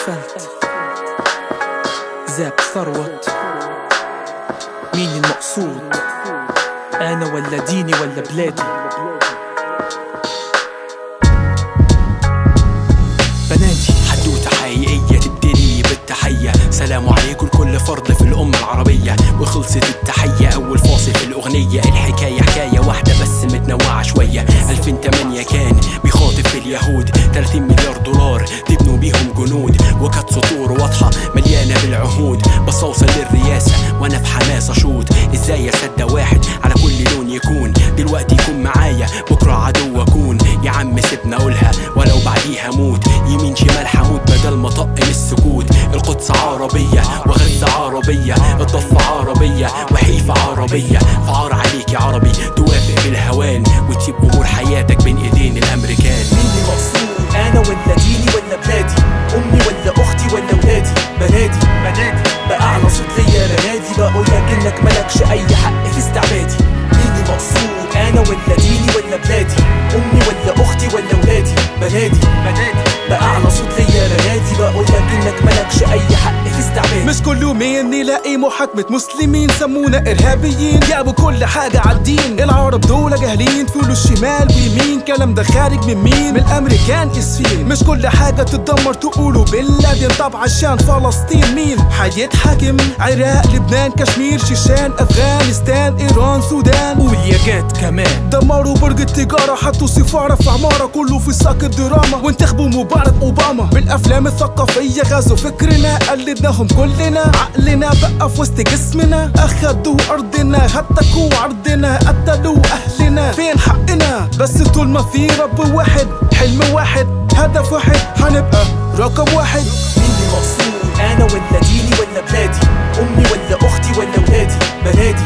اسفلت زاب ثروت مين المقصود انا ولا ديني ولا بلادي بناتي حدوتة حقيقية تبتدي بالتحية سلام عليكم لكل فرد في الأمة العربية وخلصت التحية أول فاصل في الأغنية الحكاية حكاية واحدة بس متنوعة شوية 2008 كان بيخاطب في اليهود 30 مليار دولار تبنوا بيهم جنود وكانت سطور واضحة مليانة بالعهود بس أوصل للرئاسة وأنا في حماس أشوط إزاي أصدق واحد على كل لون يكون دلوقتي يكون معايا بكرة عدو أكون يا عم سيبنا أقولها ولو بعديها موت يمين شمال حموت بدل ما طق من السكوت القدس عربية وغزة عربية الضفة عربية وحيفا عربية فعار عليك يا عربي توافق بالهوان وتسيب أمور حياتك بين إيدين الأمريكان مين المقصود انا ولا ديني ولا بلادي امي ولا اختي ولا ولادي بنادي بنادي باعلى صوت ليا بنادي بقول لك انك مالكش اي حق في استعبادي مين المقصود انا ولا ديني ولا بلادي امي ولا اختي ولا ولادي بنادي بنادي باعلى صوت ليا بنادي بقول لك انك مالكش اي حق في استعبادي مش كل يومين نلاقي محاكمة مسلمين سمونا إرهابيين جابوا كل حاجة عالدين العرب دول جاهلين فلوس شمال ويمين كلام ده خارج من مين من الأمريكان اسفين مش كل حاجة تتدمر تقولوا بن لادن طب عشان فلسطين مين هيتحاكم عراق لبنان كشمير شيشان أفغانستان إيران سودان والياجات كمان دمروا برج التجارة حطوا سفارة في عمارة كله في ساق الدراما وانتخبوا مبارك أوباما بالأفلام الثقافية غزوا فكرنا قلدناهم كلنا عقلنا بقى في وسط جسمنا أخدوا أرضنا هتكوا عرضنا قتلوا أهلنا فين حقنا بس طول ما في رب واحد حلم واحد هدف واحد هنبقى رقم واحد مين المقصود انا ولا ديني ولا بلادي امي ولا اختي ولا ولادي بنادي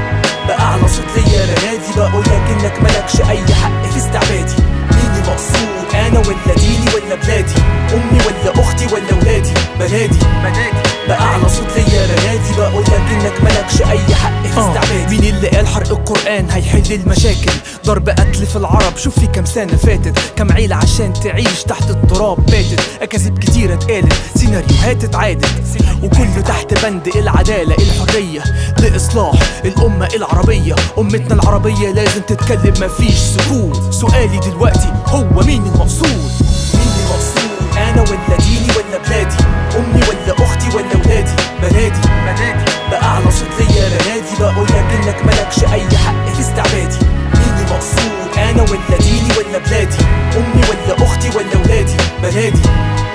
باعلى صوت ليا بنادي بقول لك انك مالكش اي حق في استعبادي مين المقصود انا ولا ديني ولا بلادي امي ولا اختي ولا ولادي بنادي بنادي باعلى صوت ليا بنادي بقول لك انك مالكش اي حق في آه، استعبادي مين اللي قال حرق القرآن هيحل المشاكل ضرب قتل في العرب شوف في كام سنة فاتت كام عيلة عشان تعيش تحت التراب باتت أكاذيب كتيرة اتقالت سيناريوهات اتعادت وكله تحت بند العدالة الحرية لإصلاح الأمة العربية أمتنا العربية لازم تتكلم مفيش سكوت سؤالي دلوقتي هو مين المقصود مين المقصود انا ولا ديني ولا بلادي امي ولا اختي ولا ولادي بنادي بنادي باعلى صوت ليا بنادي بقول لك انك مالكش اي حق في استعبادي مين المقصود انا ولا ديني ولا بلادي امي ولا اختي ولا ولادي بنادي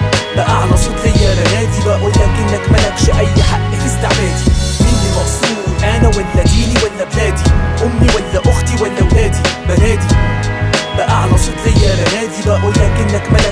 باعلى صوت ليا بنادي بقول لك انك مالكش اي حق في استعبادي مين المقصود انا ولا ديني ولا بلادي امي ولا اختي ولا ولادي بنادي باعلى صوت ليا بنادي بقول لك انك مالكش